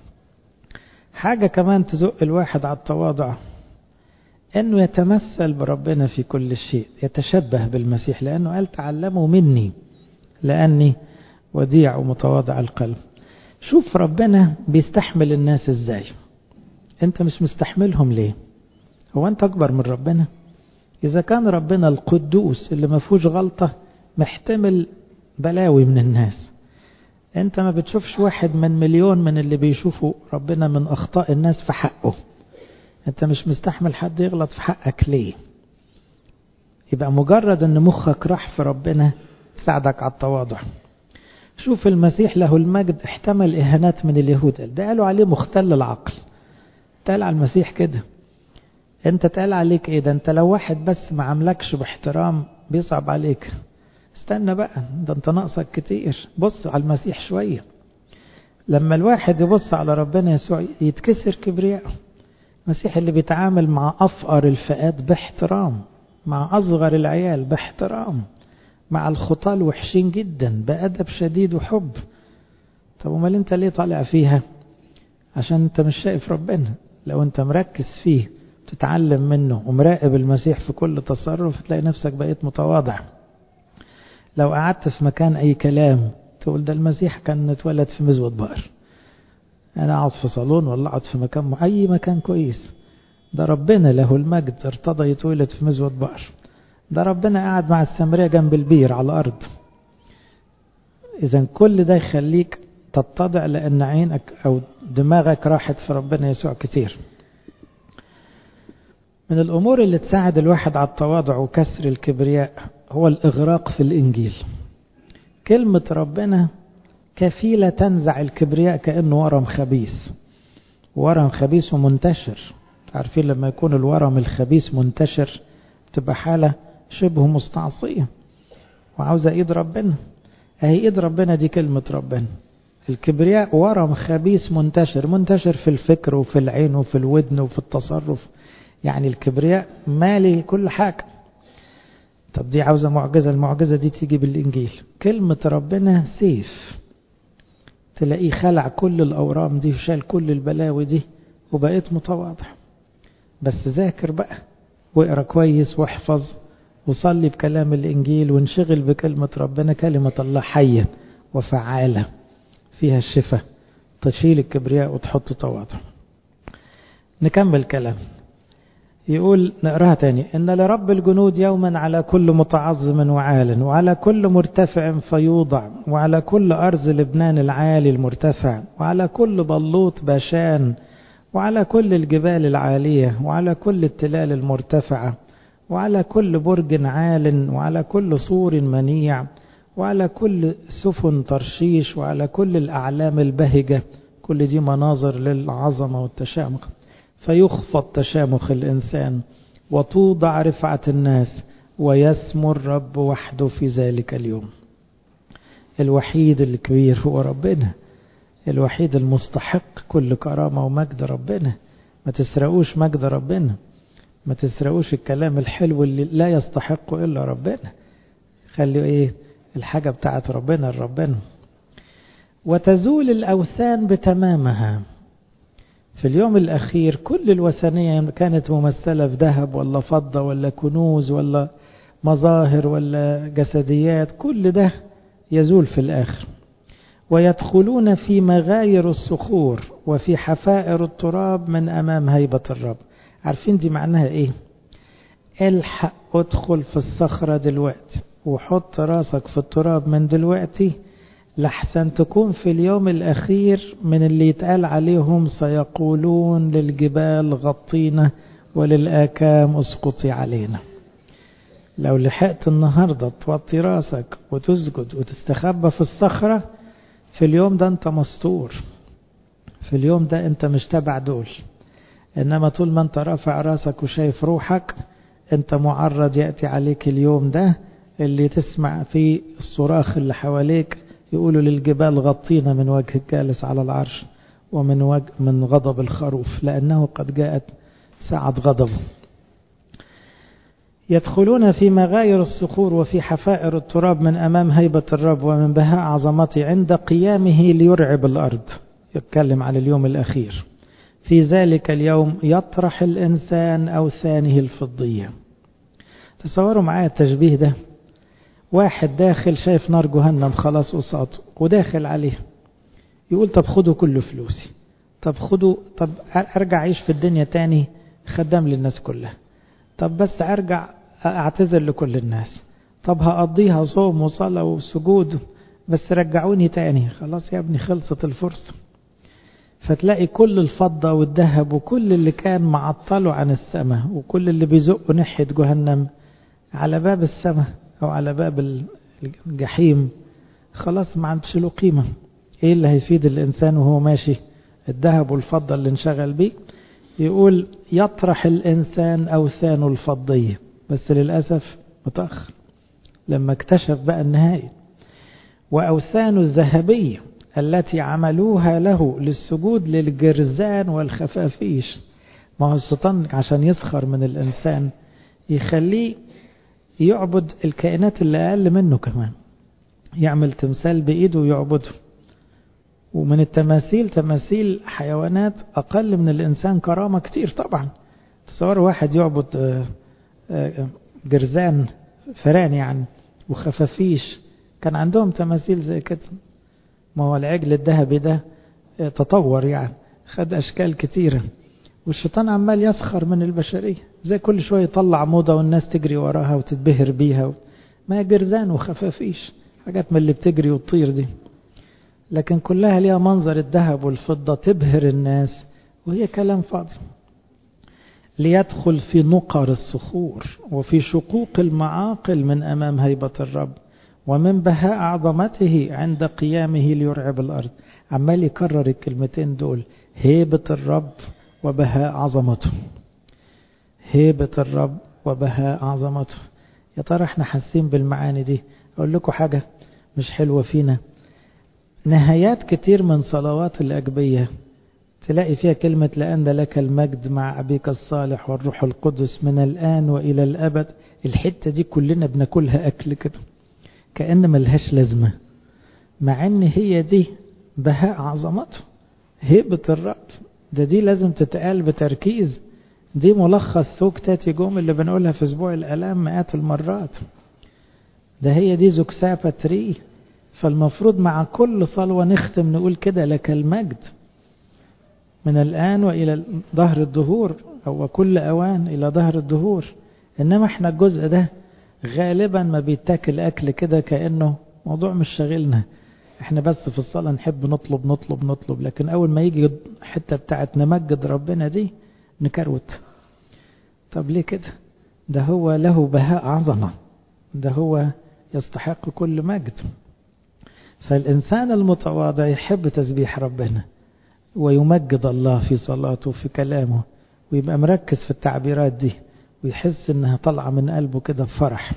حاجة كمان تزق الواحد على التواضع انه يتمثل بربنا في كل شيء يتشبه بالمسيح لانه قال تعلموا مني لاني وديع ومتواضع القلب شوف ربنا بيستحمل الناس ازاي انت مش مستحملهم ليه هو انت اكبر من ربنا اذا كان ربنا القدوس اللي ما فيهوش غلطة محتمل بلاوي من الناس انت ما بتشوفش واحد من مليون من اللي بيشوفوا ربنا من اخطاء الناس في حقه انت مش مستحمل حد يغلط في حقك ليه يبقى مجرد ان مخك راح في ربنا تساعدك على التواضع شوف المسيح له المجد احتمل اهانات من اليهود ده قالوا عليه مختل العقل تقال على المسيح كده انت تقال عليك ايه ده انت لو واحد بس ما عملكش باحترام بيصعب عليك استنى بقى ده انت ناقصك كتير بص على المسيح شوية لما الواحد يبص على ربنا يسوع يتكسر كبرياءه المسيح اللي بيتعامل مع أفقر الفئات باحترام مع أصغر العيال باحترام مع الخطاة الوحشين جدا بأدب شديد وحب طب امال انت ليه طالع فيها عشان انت مش شايف ربنا لو انت مركز فيه تتعلم منه ومراقب المسيح في كل تصرف تلاقي نفسك بقيت متواضع لو قعدت في مكان اي كلام تقول ده المسيح كان اتولد في مزود بقر انا اقعد في صالون ولا اقعد في مكان اي مكان كويس ده ربنا له المجد ارتضى يتولد في مزود بقر ده ربنا قاعد مع السامرية جنب البير على الارض اذا كل ده يخليك تتضع لان عينك او دماغك راحت في ربنا يسوع كتير من الامور اللي تساعد الواحد على التواضع وكسر الكبرياء هو الاغراق في الانجيل كلمة ربنا كفيلة تنزع الكبرياء كأنه ورم خبيث ورم خبيث ومنتشر عارفين لما يكون الورم الخبيث منتشر تبقى حالة شبه مستعصية وعاوزة ايد ربنا اهي ايد ربنا دي كلمة ربنا الكبرياء ورم خبيث منتشر منتشر في الفكر وفي العين وفي الودن وفي التصرف يعني الكبرياء مالي كل حاجة طب دي عاوزة معجزة المعجزة دي تيجي بالإنجيل كلمة ربنا سيف تلاقيه خلع كل الأورام دي وشال كل البلاوي دي وبقيت متواضع بس ذاكر بقى واقرا كويس واحفظ وصلي بكلام الإنجيل وانشغل بكلمة ربنا كلمة الله حية وفعالة فيها الشفاء تشيل الكبرياء وتحط تواضع نكمل كلام يقول نقراها تاني إن لرب الجنود يوما على كل متعظم وعال وعلى كل مرتفع فيوضع وعلى كل أرز لبنان العالي المرتفع وعلى كل بلوط باشان وعلى كل الجبال العالية وعلى كل التلال المرتفعة وعلى كل برج عال وعلى كل سور منيع وعلى كل سفن ترشيش وعلى كل الأعلام البهجة كل دي مناظر للعظمة والتشامخ فيخفض تشامخ الإنسان وتوضع رفعة الناس ويسمو الرب وحده في ذلك اليوم الوحيد الكبير هو ربنا الوحيد المستحق كل كرامة ومجد ربنا ما تسرقوش مجد ربنا ما تسرقوش الكلام الحلو اللي لا يستحقه إلا ربنا خلي إيه الحاجة بتاعت ربنا لربنا وتزول الأوثان بتمامها في اليوم الأخير كل الوثنية كانت ممثلة في ذهب ولا فضة ولا كنوز ولا مظاهر ولا جسديات كل ده يزول في الآخر ويدخلون في مغاير الصخور وفي حفائر التراب من أمام هيبة الرب عارفين دي معناها إيه الحق ادخل في الصخرة دلوقتي وحط راسك في التراب من دلوقتي لحسن تكون في اليوم الأخير من اللي يتقال عليهم سيقولون للجبال غطينا وللآكام اسقطي علينا لو لحقت النهاردة توطي راسك وتسجد وتستخبى في الصخرة في اليوم ده انت مستور في اليوم ده انت مش تبع دول انما طول ما انت رافع راسك وشايف روحك انت معرض يأتي عليك اليوم ده اللي تسمع فيه الصراخ اللي حواليك يقولوا للجبال غطينا من وجه الجالس على العرش ومن وجه من غضب الخروف لأنه قد جاءت ساعة غضبه يدخلون في مغاير الصخور وفي حفائر التراب من أمام هيبة الرب ومن بهاء عظمته عند قيامه ليرعب الأرض يتكلم عن اليوم الأخير في ذلك اليوم يطرح الإنسان أوثانه الفضية تصوروا معايا التشبيه ده واحد داخل شايف نار جهنم خلاص قصاده وداخل عليه يقول طب خدوا كل فلوسي طب خدوا طب ارجع اعيش في الدنيا تاني خدام للناس كلها طب بس ارجع اعتذر لكل الناس طب هقضيها صوم وصلاة وسجود بس رجعوني تاني خلاص يا ابني خلصت الفرصة فتلاقي كل الفضة والذهب وكل اللي كان معطله عن السماء وكل اللي بيزقه ناحية جهنم على باب السماء أو على باب الجحيم خلاص ما عندش له قيمة إيه اللي هيفيد الإنسان وهو ماشي الذهب والفضة اللي انشغل بيه يقول يطرح الإنسان أوثانه الفضية بس للأسف متأخر لما اكتشف بقى النهاية وأوثانه الذهبية التي عملوها له للسجود للجرزان والخفافيش ما هو الشيطان عشان يسخر من الإنسان يخليه يعبد الكائنات اللي أقل منه كمان يعمل تمثال بإيده ويعبده ومن التماثيل تماثيل حيوانات أقل من الإنسان كرامة كتير طبعا تصور واحد يعبد جرزان فران يعني وخفافيش كان عندهم تماثيل زي كده ما هو العجل الذهبي ده تطور يعني خد أشكال كتيرة والشيطان عمال يسخر من البشرية زي كل شوية يطلع موضة والناس تجري وراها وتتبهر بيها ما هي جرزان وخفافيش حاجات من اللي بتجري وتطير دي لكن كلها ليها منظر الذهب والفضة تبهر الناس وهي كلام فاضي ليدخل في نقر الصخور وفي شقوق المعاقل من أمام هيبة الرب ومن بهاء عظمته عند قيامه ليرعب الأرض عمال يكرر الكلمتين دول هيبة الرب وبهاء عظمته هيبة الرب وبهاء عظمته يا ترى احنا حاسين بالمعاني دي اقول لكم حاجة مش حلوة فينا نهايات كتير من صلوات الأجبية تلاقي فيها كلمة لأن لك المجد مع أبيك الصالح والروح القدس من الآن وإلى الأبد الحتة دي كلنا بناكلها أكل كده كأن ملهاش لازمة مع أن هي دي بهاء عظمته هيبة الرب ده دي لازم تتقال بتركيز دي ملخص سوق تاتي جوم اللي بنقولها في اسبوع الالام مئات المرات ده هي دي زكسابة تري فالمفروض مع كل صلوة نختم نقول كده لك المجد من الآن وإلى ظهر الدهور أو كل أوان إلى ظهر الدهور إنما احنا الجزء ده غالبا ما بيتاكل أكل كده كأنه موضوع مش شاغلنا احنا بس في الصلاة نحب نطلب نطلب نطلب لكن أول ما يجي حتة بتاعت نمجد ربنا دي نكروت طب ليه كده ده هو له بهاء عظمة ده هو يستحق كل مجد فالإنسان المتواضع يحب تسبيح ربنا ويمجد الله في صلاته في كلامه ويبقى مركز في التعبيرات دي ويحس انها طالعه من قلبه كده بفرح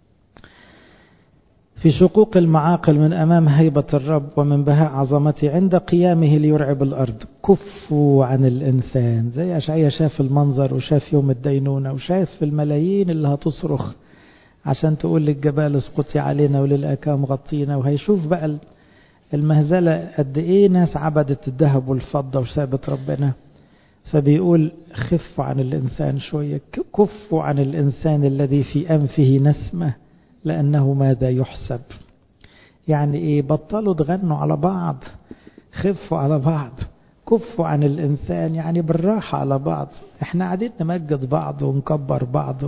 في شقوق المعاقل من أمام هيبة الرب ومن بهاء عظمته عند قيامه ليرعب الأرض كفوا عن الإنسان زي أشعية شاف المنظر وشاف يوم الدينونة وشاف الملايين اللي هتصرخ عشان تقول للجبال اسقطي علينا وللأكام غطينا وهيشوف بقى المهزلة قد ايه ناس عبدت الذهب والفضة وسابت ربنا فبيقول خفوا عن الإنسان شوية كفوا عن الإنسان الذي في أنفه نسمة لأنه ماذا يحسب يعني ايه بطلوا تغنوا على بعض خفوا على بعض كفوا عن الإنسان يعني بالراحة على بعض احنا قاعدين نمجد بعض ونكبر بعض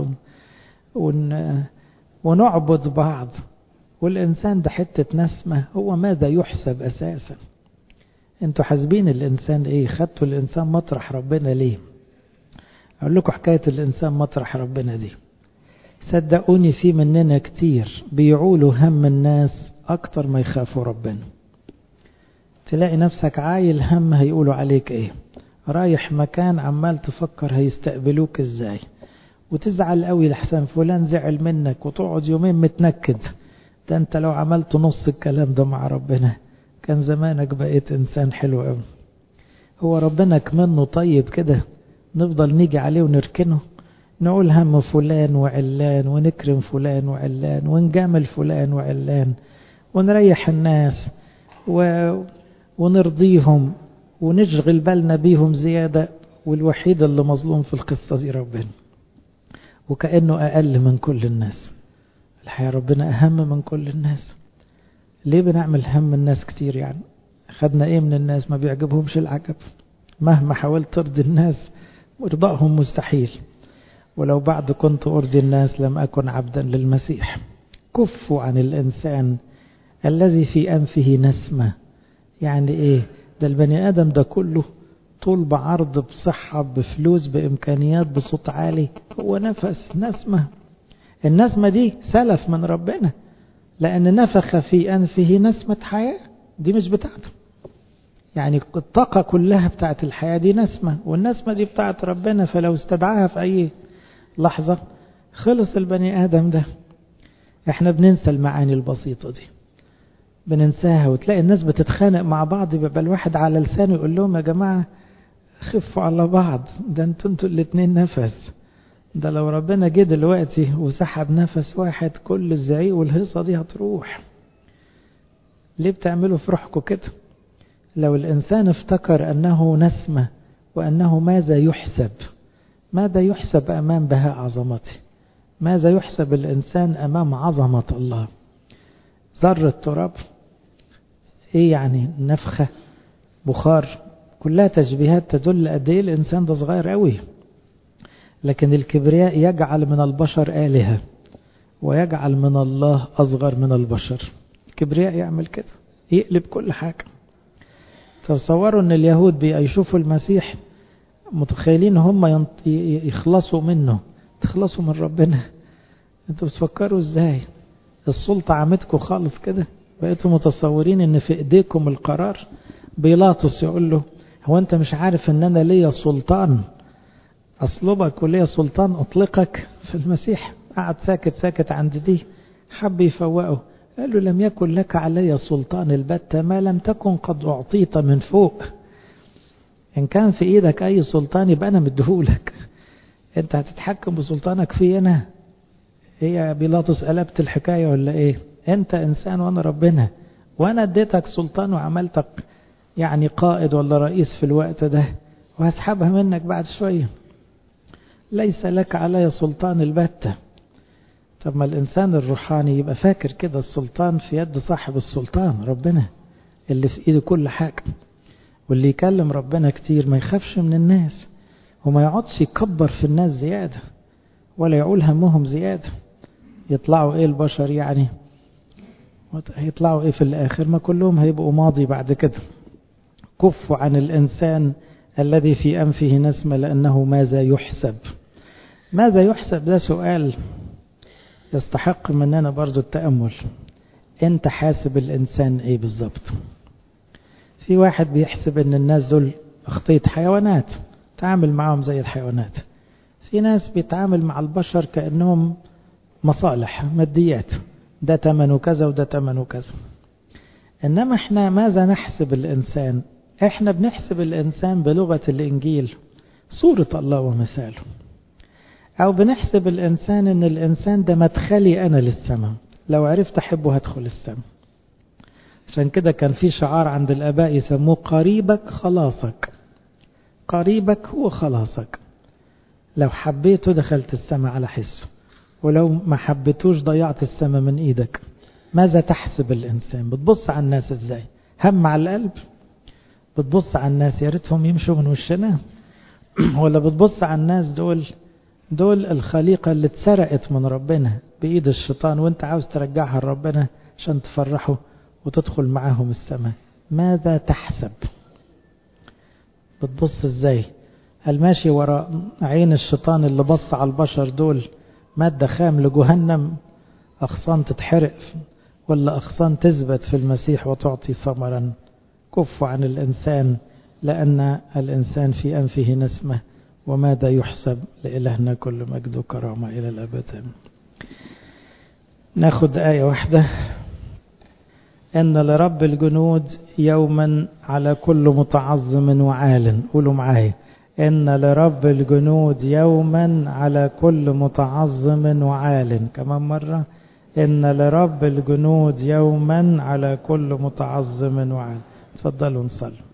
ون... ونعبد بعض والإنسان ده حتة نسمة هو ماذا يحسب أساسا انتوا حاسبين الإنسان ايه خدتوا الإنسان مطرح ربنا ليه أقول لكم حكاية الإنسان مطرح ربنا دي صدقوني في مننا كتير بيعولوا هم الناس أكتر ما يخافوا ربنا تلاقي نفسك عايل هم هيقولوا عليك ايه رايح مكان عمال تفكر هيستقبلوك ازاي وتزعل قوي لحسن فلان زعل منك وتقعد يومين متنكد ده انت لو عملت نص الكلام ده مع ربنا كان زمانك بقيت انسان حلو قوي هو ربنا كمنه طيب كده نفضل نيجي عليه ونركنه نقول هم فلان وعلان ونكرم فلان وعلان ونجامل فلان وعلان ونريح الناس و... ونرضيهم ونشغل بالنا بيهم زيادة والوحيد اللي مظلوم في القصة دي ربنا وكأنه أقل من كل الناس الحقيقة ربنا أهم من كل الناس ليه بنعمل هم الناس كتير يعني خدنا ايه من الناس ما بيعجبهمش العجب مهما حاولت ترضي الناس ارضائهم مستحيل ولو بعد كنت أرضي الناس لم أكن عبدا للمسيح كفوا عن الإنسان الذي في أنفه نسمة يعني إيه ده البني آدم ده كله طول بعرض بصحة بفلوس بإمكانيات بصوت عالي هو نفس نسمة النسمة دي سلف من ربنا لأن نفخ في أنفه نسمة حياة دي مش بتاعته يعني الطاقة كلها بتاعت الحياة دي نسمة والنسمة دي بتاعت ربنا فلو استدعاها في أي لحظة خلص البني آدم ده احنا بننسى المعاني البسيطة دي بننساها وتلاقي الناس بتتخانق مع بعض يبقى الواحد على لسانه يقول لهم يا جماعة خفوا على بعض ده انتوا انتوا الاتنين نفس ده لو ربنا جه دلوقتي وسحب نفس واحد كل الزعيق والهيصة دي هتروح ليه بتعملوا في روحكم كده لو الإنسان افتكر أنه نسمة وأنه ماذا يحسب ماذا يحسب أمام بهاء عظمته ماذا يحسب الإنسان أمام عظمة الله ذرة تراب إيه يعني نفخة بخار كلها تشبيهات تدل قد إيه الإنسان ده صغير قوي لكن الكبرياء يجعل من البشر آلهة ويجعل من الله أصغر من البشر الكبرياء يعمل كده يقلب كل حاجة تصوروا ان اليهود بيشوفوا المسيح متخيلين هم يخلصوا منه تخلصوا من ربنا انتوا بتفكروا ازاي السلطة عمتكم خالص كده بقيتوا متصورين ان في ايديكم القرار بيلاطس يقول له هو انت مش عارف ان انا ليا سلطان اصلبك وليا سلطان اطلقك في المسيح قعد ساكت ساكت عند دي حب يفوقه قال له لم يكن لك علي سلطان البتة ما لم تكن قد أعطيت من فوق إن كان في إيدك أي سلطان يبقى أنا مديهولك أنت هتتحكم بسلطانك في أنا هي بيلاطس قلبت الحكاية ولا إيه أنت إنسان وأنا ربنا وأنا اديتك سلطان وعملتك يعني قائد ولا رئيس في الوقت ده وهسحبها منك بعد شوية ليس لك علي سلطان البتة طب ما الإنسان الروحاني يبقى فاكر كده السلطان في يد صاحب السلطان ربنا اللي في إيده كل حاجة واللي يكلم ربنا كتير ما يخافش من الناس وما يقعدش يكبر في الناس زيادة ولا يعول همهم زيادة يطلعوا ايه البشر يعني هيطلعوا ايه في الآخر ما كلهم هيبقوا ماضي بعد كده كفوا عن الإنسان الذي في أنفه نسمة لأنه ماذا يحسب ماذا يحسب ده سؤال يستحق مننا برضو التأمل انت حاسب الانسان ايه بالظبط في واحد بيحسب ان الناس دول اخطية حيوانات تعامل معهم زي الحيوانات في ناس بيتعامل مع البشر كأنهم مصالح ماديات ده تمنه كذا وده تمنه كذا انما احنا ماذا نحسب الانسان احنا بنحسب الانسان بلغة الانجيل صورة الله ومثاله أو بنحسب الإنسان إن الإنسان ده مدخلي أنا للسماء لو عرفت أحبه هدخل السماء عشان كده كان في شعار عند الآباء يسموه قريبك خلاصك قريبك هو خلاصك لو حبيته دخلت السماء على حسه ولو ما حبيتوش ضيعت السماء من ايدك ماذا تحسب الانسان بتبص على الناس ازاي هم على القلب بتبص على الناس يا ريتهم يمشوا من وشنا ولا بتبص على الناس دول دول الخليقة اللي اتسرقت من ربنا بإيد الشيطان وانت عاوز ترجعها لربنا عشان تفرحه وتدخل معاهم السماء ماذا تحسب بتبص ازاي هل ماشي وراء عين الشيطان اللي بص على البشر دول مادة خام لجهنم أغصان تتحرق ولا أغصان تثبت في المسيح وتعطي ثمرا كف عن الإنسان لأن الإنسان في أنفه نسمة وماذا يحسب لإلهنا كل مجد وكرامة إلى الأبد ناخد آية واحدة إن لرب الجنود يوما على كل متعظم وعال قولوا معايا إن لرب الجنود يوما على كل متعظم وعال كمان مرة إن لرب الجنود يوما على كل متعظم وعال تفضلوا نصلي